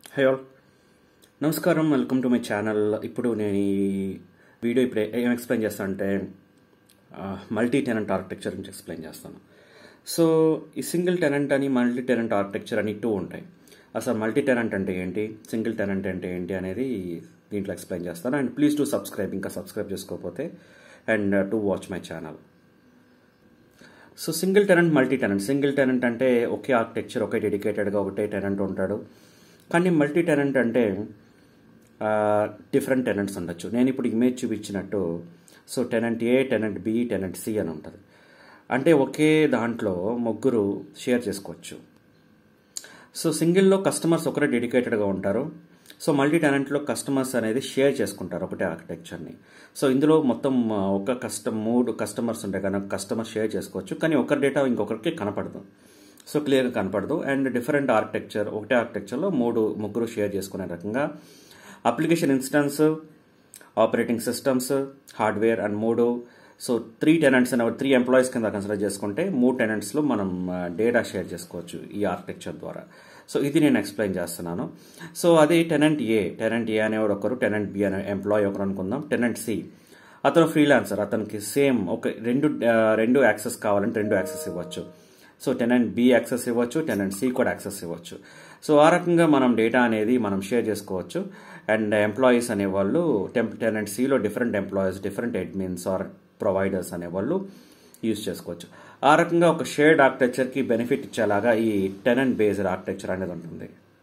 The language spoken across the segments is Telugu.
హై ఆల్ నమస్కారం వెల్కమ్ టు మై ఛానల్ ఇప్పుడు నేను ఈ వీడియో ఇప్పుడు ఏం ఎక్స్ప్లెయిన్ చేస్తానంటే మల్టీ టెనెంట్ ఆర్కిటెక్చర్ గురించి ఎక్స్ప్లెయిన్ చేస్తాను సో ఈ సింగిల్ టెనెంట్ అని మల్టీ టెనెంట్ ఆర్కిటెక్చర్ అని టూ ఉంటాయి అసలు మల్టీ టెనెంట్ అంటే ఏంటి సింగిల్ టెనెంట్ అంటే ఏంటి అనేది దీంట్లో ఎక్స్ప్లెయిన్ చేస్తాను అండ్ ప్లీజ్ టు సబ్స్క్రైబ్ ఇంకా సబ్స్క్రైబ్ చేసుకోకపోతే and to watch my channel so single tenant multi tenant single tenant అంటే ఒకే ఆర్కిటెక్చర్ ఒకే డెడికేటెడ్గా ఒకటే టెనెంట్ ఉంటాడు కానీ మల్టీ టెనెంట్ అంటే డిఫరెంట్ టెనెంట్స్ ఉండొచ్చు నేను ఇప్పుడు ఇమేజ్ చూపించినట్టు so tenant A tenant B tenant C అని ఉంటుంది అంటే ఒకే దాంట్లో ముగ్గురు షేర్ చేసుకోవచ్చు సో సింగిల్లో కస్టమర్స్ ఒకరే డెడికేటెడ్గా ఉంటారు సో మల్టీ టెనెంట్లో కస్టమర్స్ అనేది షేర్ చేసుకుంటారు ఒకటే ఆర్కిటెక్చర్ని సో ఇందులో మొత్తం ఒక కస్టమ్ మూడు కస్టమర్స్ ఉంటాయి కనుక కస్టమర్ షేర్ చేసుకోవచ్చు కానీ ఒకరి డేటా ఇంకొకరికి కనపడదు సో క్లియర్గా కనపడదు అండ్ డిఫరెంట్ ఆర్కిటెక్చర్ ఒకటే ఆర్కిటెక్చర్లో మూడు ముగ్గురు షేర్ చేసుకునే రకంగా application instance operating systems hardware and మూడు సో త్రీ టెనెంట్స్ అనే త్రీ ఎంప్లాయీస్ కింద కన్సిడర్ చేసుకుంటే మూడు టెనెంట్స్లో మనం డేటా షేర్ చేసుకోవచ్చు ఈ ఆర్కిటెక్చర్ ద్వారా సో ఇది నేను ఎక్స్ప్లెయిన్ చేస్తున్నాను సో అదే టెనెంట్ ఏ టెనెంట్ ఏ అనేవాడు ఒకరు టెనెంట్ బి అనే ఎంప్లాయీ ఒకరు అనుకుందాం టెనెంట్ సి అతను ఫ్రీలాన్సర్ అతనికి సేమ్ ఒక రెండు రెండు యాక్సెస్ కావాలంటే రెండు యాక్సెస్ ఇవ్వచ్చు సో టెనెంట్ బి యాక్సెస్ ఇవ్వచ్చు టెనెంట్ సి కూడా యాక్సెస్ ఇవ్వచ్చు సో ఆ రకంగా మనం డేటా అనేది మనం షేర్ చేసుకోవచ్చు అండ్ ఎంప్లాయీస్ అనేవాళ్ళు టెంప్ టెనెంట్ సిలో different employees different admins or providers అనేవాళ్ళు యూజ్ చేసుకోవచ్చు ఆ రకంగా ఒక షేర్డ్ ఆర్కిటెక్చర్కి బెనిఫిట్ ఇచ్చేలాగా ఈ టెనెంట్ బేస్డ్ ఆర్కిటెక్చర్ అనేది ఉంటుంది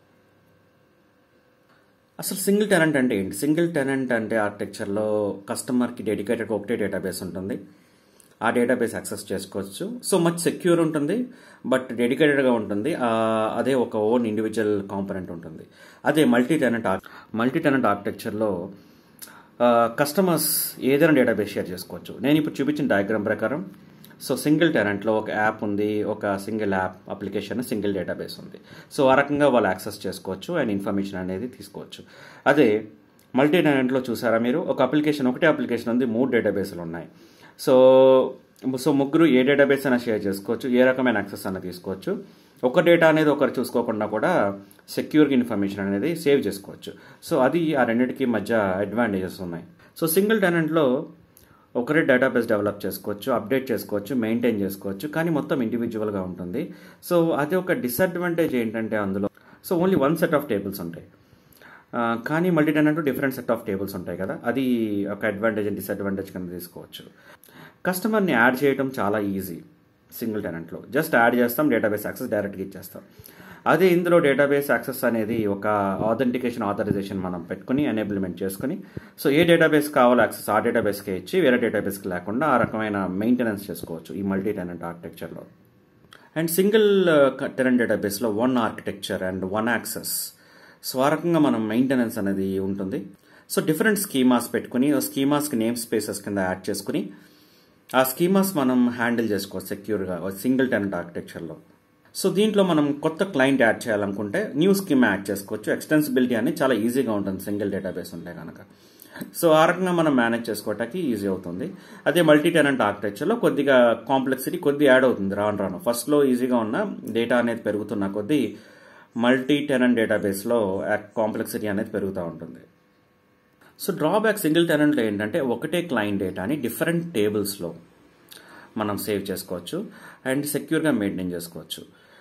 అసలు సింగిల్ టెనెంట్ అంటే ఏంటి సింగిల్ టెనెంట్ అంటే ఆర్కిటెక్చర్లో కస్టమర్కి డెడికేటెడ్ ఒకటే డేటాబేస్ ఉంటుంది ఆ డేటాబేస్ యాక్సెస్ చేసుకోవచ్చు సో మచ్ సెక్యూర్ ఉంటుంది బట్ డెడికేటెడ్గా ఉంటుంది అదే ఒక ఓన్ ఇండివిజువల్ కాంపనెంట్ ఉంటుంది అదే మల్టీ టెనెంట్ మల్టీ టెనెంట్ ఆర్కిటెక్చర్లో కస్టమర్స్ ఏదైనా డేటాబేస్ షేర్ చేసుకోవచ్చు నేను ఇప్పుడు చూపించిన డయాగ్రామ్ ప్రకారం సో సింగిల్ టెనెంట్లో ఒక యాప్ ఉంది ఒక single app application single database ఉంది సో ఆ రకంగా వాళ్ళు యాక్సెస్ చేసుకోవచ్చు అండ్ ఇన్ఫర్మేషన్ అనేది తీసుకోవచ్చు అదే మల్టీ టెనెంట్లో చూసారా మీరు ఒక అప్లికేషన్ ఒకటే అప్లికేషన్ ఉంది మూడు డేటాబేస్లు ఉన్నాయి సో సో ముగ్గురు ఏ డేటాబేస్ అయినా షేర్ చేసుకోవచ్చు ఏ రకమైన యాక్సెస్ అయినా తీసుకోవచ్చు ఒక డేటా అనేది ఒకరు చూసుకోకుండా కూడా సెక్యూర్గా ఇన్ఫర్మేషన్ అనేది సేవ్ చేసుకోవచ్చు సో అది ఆ రెండింటికి మధ్య అడ్వాంటేజెస్ ఉన్నాయి సో సింగిల్ టెనెంట్లో ఒకరే డేటాబేస్ డెవలప్ చేసుకోవచ్చు అప్డేట్ చేసుకోవచ్చు మెయింటైన్ చేసుకోవచ్చు కానీ మొత్తం ఇండివిజువల్గా ఉంటుంది సో అది ఒక డిసడ్వాంటేజ్ ఏంటంటే అందులో so only one set of tables ఉంటాయి కానీ multi tenant different set of tables ఉంటాయి కదా అది ఒక అడ్వాంటేజ్ అండ్ డిసడ్వాంటేజ్ కింద తీసుకోవచ్చు కస్టమర్ని యాడ్ చేయడం చాలా ఈజీ సింగిల్ టెనెంట్లో జస్ట్ యాడ్ చేస్తాం డేటాబేస్ యాక్సెస్ డైరెక్ట్గా ఇచ్చేస్తాం అదే ఇందులో డేటాబేస్ యాక్సెస్ అనేది ఒక ఆథెంటికేషన్ ఆథరైజేషన్ మనం పెట్టుకుని ఎనేబుల్మెంట్ చేసుకుని సో ఏ డేటాబేస్ కావాలో యాక్సెస్ ఆ డేటాబేస్కి ఇచ్చి వేరే డేటాబేస్కి లేకుండా ఆ రకమైన మెయింటెనెన్స్ చేసుకోవచ్చు ఈ మల్టీ టెనెంట్ ఆర్కిటెక్చర్లో అండ్ సింగిల్ టెనెంట్ డేటాబేస్లో one architecture and one access so ఆ రకంగా మనం మెయింటెనెన్స్ అనేది ఉంటుంది సో డిఫరెంట్ స్కీమాస్ పెట్టుకుని స్కీమాస్కి నేమ్ స్పేసెస్ కింద యాడ్ చేసుకుని ఆ స్కీమాస్ మనం హ్యాండిల్ చేసుకోవచ్చు సెక్యూర్గా సింగిల్ టెనెంట్ ఆర్కిటెక్చర్లో సో దీంట్లో మనం కొత్త క్లయింట్ యాడ్ చేయాలనుకుంటే న్యూ స్కీమ్ యాడ్ చేసుకోవచ్చు ఎక్స్టెన్సిబిలిటీ అనేది చాలా ఈజీగా ఉంటుంది సింగిల్ డేటాబేస్ ఉంటే కనుక సో ఆ రకంగా మనం మేనేజ్ చేసుకోవటానికి ఈజీ అవుతుంది అదే మల్టీ టెనెంట్ ఆర్కిటెక్చర్లో కొద్దిగా కాంప్లెక్సిటీ కొద్దిగా యాడ్ అవుతుంది రాను రాను ఫస్ట్లో ఈజీగా ఉన్న డేటా అనేది పెరుగుతున్న కొద్దీ మల్టీ టెనెంట్ డేటాబేస్లో కాంప్లెక్సిటీ అనేది పెరుగుతూ ఉంటుంది సో డ్రాబ్యాక్ సింగిల్ టెనెంట్లో ఏంటంటే ఒకటే క్లయింట్ డేటాని డిఫరెంట్ టేబుల్స్లో మనం సేవ్ చేసుకోవచ్చు అండ్ సెక్యూర్గా మెయింటైన్ చేసుకోవచ్చు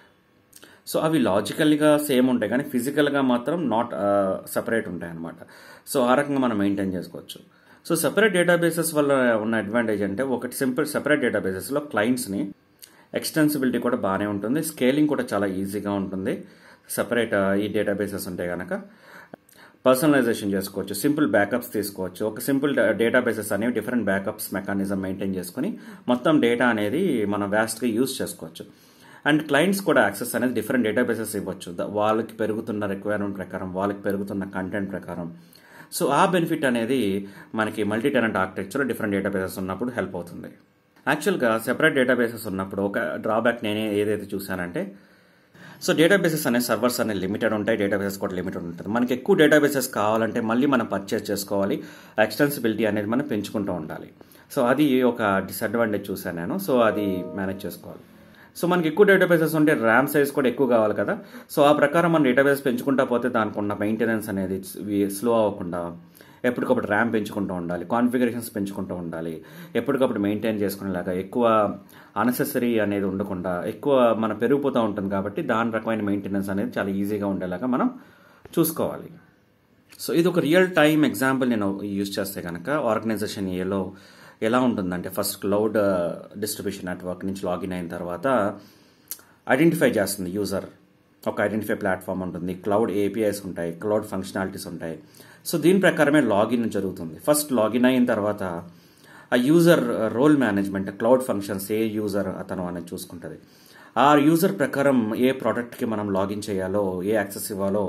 సో అవి లాజికల్గా సేమ్ ఉంటాయి కానీ ఫిజికల్గా మాత్రం నాట్ సపరేట్ ఉంటాయి అనమాట సో ఆ రకంగా మనం మెయింటైన్ చేసుకోవచ్చు సో సపరేట్ డేటాబేసెస్ వల్ల ఉన్న అడ్వాంటేజ్ అంటే ఒకటి సింపుల్ సపరేట్ డేటాబేసెస్లో క్లయింట్స్ని ఎక్స్టెన్సిబిలిటీ కూడా బాగానే ఉంటుంది స్కేలింగ్ కూడా చాలా ఈజీగా ఉంటుంది సపరేట్ ఈ డేటాబేసెస్ ఉంటాయి కనుక పర్సనలైజేషన్ చేసుకోవచ్చు సింపుల్ బ్యాకప్స్ తీసుకోవచ్చు ఒక సింపుల్ డేటాబేసెస్ అనేవి డిఫరెంట్ బ్యాకప్స్ మెకానిజం మెయింటైన్ చేసుకుని మొత్తం డేటా అనేది మనం వ్యాస్ట్గా యూజ్ చేసుకోవచ్చు అండ్ క్లయింట్స్ కూడా యాక్సెస్ అనేది డిఫరెంట్ డేటాబేసెస్ ఇవ్వచ్చు వాళ్ళకి పెరుగుతున్న రిక్వైర్మెంట్ ప్రకారం వాళ్ళకి పెరుగుతున్న కంటెంట్ ప్రకారం సో ఆ బెనిఫిట్ అనేది మనకి multi tenant architecture different databases ఉన్నప్పుడు హెల్ప్ అవుతుంది యాక్చువల్గా సెపరేట్ డేటాబేసెస్ ఉన్నప్పుడు ఒక డ్రాబ్యాక్ నేనే ఏదైతే చూశానంటే సో డేటాబేసెస్ అనే సర్వర్స్ అనేవి లిమిటెడ్ ఉంటాయి డేటాబేసెస్ కూడా లిమిటెడ్ ఉంటుంది మనకి ఎక్కువ డేటాబేసెస్ కావాలంటే మళ్ళీ మనం పర్చేస్ చేసుకోవాలి ఎక్స్టెన్సిబిలిటీ అనేది మనం పెంచుకుంటూ ఉండాలి సో అది ఒక డిసడ్వాంటేజ్ చూశాను నేను సో అది మేనేజ్ చేసుకోవాలి సో మనకి ఎక్కువ డేటాబేసెస్ ఉంటే ర్యామ్ సైజ్ కూడా ఎక్కువ కావాలి కదా సో ఆ ప్రకారం మనం డేటాబేస్ పెంచుకుంటా పోతే దానికి ఉన్న మెయింటెనెన్స్ అనేది స్లో అవ్వకుండా ఎప్పటికప్పుడు ర్యామ్ పెంచుకుంటూ ఉండాలి కాన్ఫిగరేషన్స్ పెంచుకుంటూ ఉండాలి ఎప్పటికప్పుడు మెయింటైన్ చేసుకునేలాగా ఎక్కువ అనెసెసరీ అనేది ఉండకుండా ఎక్కువ మన పెరిగిపోతూ ఉంటుంది కాబట్టి దాని రకమైన మెయింటెనెన్స్ అనేది చాలా ఈజీగా ఉండేలాగా మనం చూసుకోవాలి సో ఇది ఒక రియల్ టైమ్ ఎగ్జాంపుల్ నేను యూజ్ చేస్తే కనుక ఆర్గనైజేషన్ ఏలో ఎలా ఉంటుందంటే ఫస్ట్ క్లౌడ్ డిస్ట్రిబ్యూషన్ నెట్వర్క్ నుంచి లాగిన్ అయిన తర్వాత ఐడెంటిఫై చేస్తుంది యూజర్ ఒక ఐడెంటిఫై ప్లాట్ఫామ్ ఉంటుంది క్లౌడ్ ఏపీఐస్ ఉంటాయి క్లౌడ్ ఫంక్షనాలిటీస్ ఉంటాయి సో దీని ప్రకారమే లాగిన్ జరుగుతుంది ఫస్ట్ లాగిన్ అయిన తర్వాత ఆ user role management cloud functions A user అతను అనేది చూసుకుంటుంది ఆ యూజర్ ప్రకారం ఏ ప్రోడక్ట్కి మనం లాగిన్ చేయాలో ఏ యాక్సెస్ ఇవ్వాలో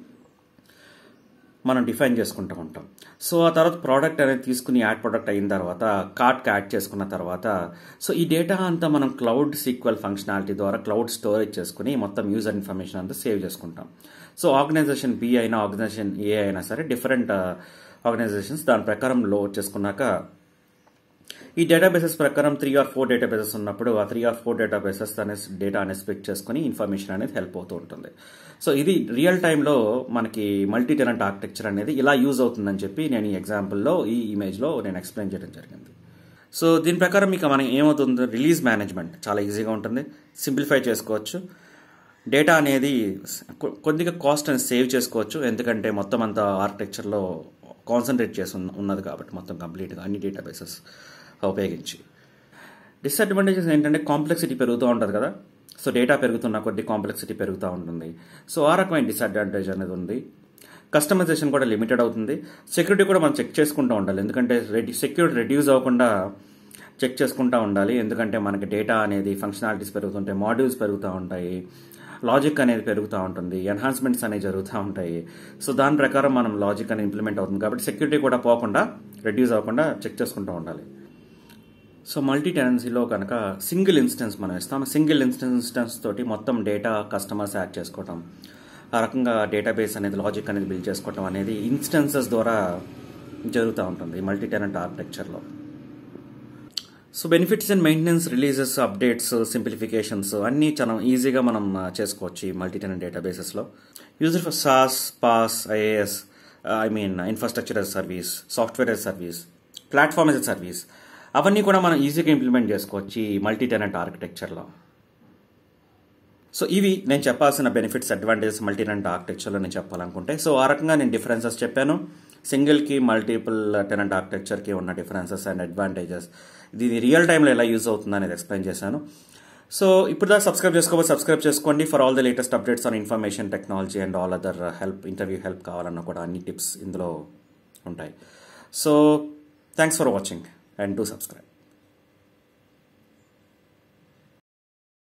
మనం డిఫైన్ చేసుకుంటూ ఉంటాం సో ఆ తర్వాత ప్రోడక్ట్ అనేది తీసుకుని యాడ్ ప్రోడక్ట్ అయిన తర్వాత కార్ట్కి యాడ్ చేసుకున్న తర్వాత సో ఈ డేటా అంతా మనం క్లౌడ్ సీక్వెల్ ఫంక్షనాలిటీ ద్వారా క్లౌడ్ స్టోరేజ్ చేసుకుని మొత్తం యూజర్ ఇన్ఫర్మేషన్ అంతా సేవ్ చేసుకుంటాం సో ఆర్గనైజేషన్ బి అయినా ఆర్గనైజేషన్ ఏ అయినా సరే డిఫరెంట్ ఆర్గనైజేషన్స్ దాని ప్రకారం లోడ్ చేసుకున్నాక ఈ డేటాబేసెస్ ప్రకారం త్రీ ఆర్ ఫోర్ డేటాబేసెస్ ఉన్నప్పుడు ఆ త్రీ ఆర్ ఫోర్ డేటాబేసెస్ అనే డేటా అనేది స్ప్లిట్ చేసుకుని ఇన్ఫర్మేషన్ అనేది హెల్ప్ అవుతూ ఉంటుంది సో ఇది రియల్ టైంలో మనకి మల్టీ టెనెంట్ ఆర్కిటెక్చర్ అనేది ఇలా యూజ్ అవుతుందని చెప్పి నేను ఈ ఎగ్జాంపుల్లో ఈ ఇమేజ్లో నేను ఎక్స్ప్లెయిన్ చేయడం జరిగింది సో దీని ప్రకారం మీకు మనం ఏమవుతుంది రిలీజ్ మేనేజ్మెంట్ చాలా ఈజీగా ఉంటుంది సింప్లిఫై చేసుకోవచ్చు డేటా అనేది కొద్దిగా కాస్ట్ అనేది సేవ్ చేసుకోవచ్చు ఎందుకంటే మొత్తం అంతా ఆర్కిటెక్చర్లో కాన్సన్ట్రేట్ చేసి ఉన్నది కాబట్టి మొత్తం కంప్లీట్గా అన్ని డేటాబేసెస్ ఉపయోగించి డిసడ్వాంటేజెస్ ఏంటంటే కాంప్లెక్సిటీ పెరుగుతూ ఉంటుంది కదా సో డేటా పెరుగుతున్న కొద్ది కాంప్లెక్సిటీ పెరుగుతూ ఉంటుంది సో ఆ రకమైన డిసడ్వాంటేజ్ అనేది ఉంది కస్టమైజేషన్ కూడా లిమిటెడ్ అవుతుంది సెక్యూరిటీ కూడా మనం చెక్ చేసుకుంటూ ఉండాలి ఎందుకంటే రెడ్యూ సెక్యూరిటీ రెడ్యూస్ అవ్వకుండా చెక్ చేసుకుంటూ ఉండాలి ఎందుకంటే మనకి డేటా అనేది ఫంక్షనాలిటీస్ పెరుగుతుంటాయి మాడ్యూల్స్ పెరుగుతూ ఉంటాయి లాజిక్ అనేది పెరుగుతూ ఉంటుంది ఎన్హాన్స్మెంట్స్ అనేవి జరుగుతూ ఉంటాయి సో దాని ప్రకారం మనం లాజిక్ అనేది ఇంప్లిమెంట్ అవుతుంది కాబట్టి సెక్యూరిటీ కూడా పోకుండా రెడ్యూస్ అవ్వకుండా చెక్ చేసుకుంటూ ఉండాలి సో మల్టీ టెనెన్సీలో కనుక సింగిల్ ఇన్స్టెన్స్ మనం ఇస్తాం సింగిల్ ఇన్స్టెన్స్ తోటి మొత్తం డేటా కస్టమర్స్ యాడ్ చేసుకోవటం ఆ రకంగా డేటాబేస్ అనేది లాజిక్ అనేది బిల్డ్ చేసుకోవటం అనేది ఇన్స్టెన్సెస్ ద్వారా జరుగుతూ ఉంటుంది మల్టీ టెనెంట్ ఆర్కిటెక్చర్లో so benefits and maintenance releases updates simplifications అన్నీ చాలా ఈజీగా మనం చేసుకోవచ్చు ఈ మల్టీ టెనెంట్ డేటాబేసెస్లో user for SaaS PaaS IAS I mean infrastructure as service software as service platform as service అవన్నీ కూడా మనం ఈజీగా ఇంప్లిమెంట్ చేసుకోవచ్చు ఈ మల్టీ టెనెంట్ ఆర్కిటెక్చర్లో సో ఇవి నేను చెప్పాల్సిన బెనిఫిట్స్ అడ్వాంటేజెస్ మల్టీ టెనెంట్ ఆర్కిటెక్చర్లో నేను చెప్పాలనుకుంటే సో ఆ రకంగా నేను డిఫరెన్సెస్ చెప్పాను సింగిల్కి మల్టిపుల్ టెనెంట్ ఆర్కిటెక్చర్కి ఉన్న డిఫరెన్సెస్ అండ్ అడ్వాంటేజెస్ ఇది రియల్ టైంలో ఎలా యూజ్ అవుతుంది అనేది ఎక్స్ప్లెయిన్ చేశాను సో ఇప్పుడు దాకా సబ్స్క్రైబ్ చేసుకోవాలి సబ్స్క్రైబ్ చేసుకోండి for all the latest updates on information technology and all other help interview help కావాలన్నా కూడా అన్ని టిప్స్ ఇందులో ఉంటాయి so thanks for watching and do subscribe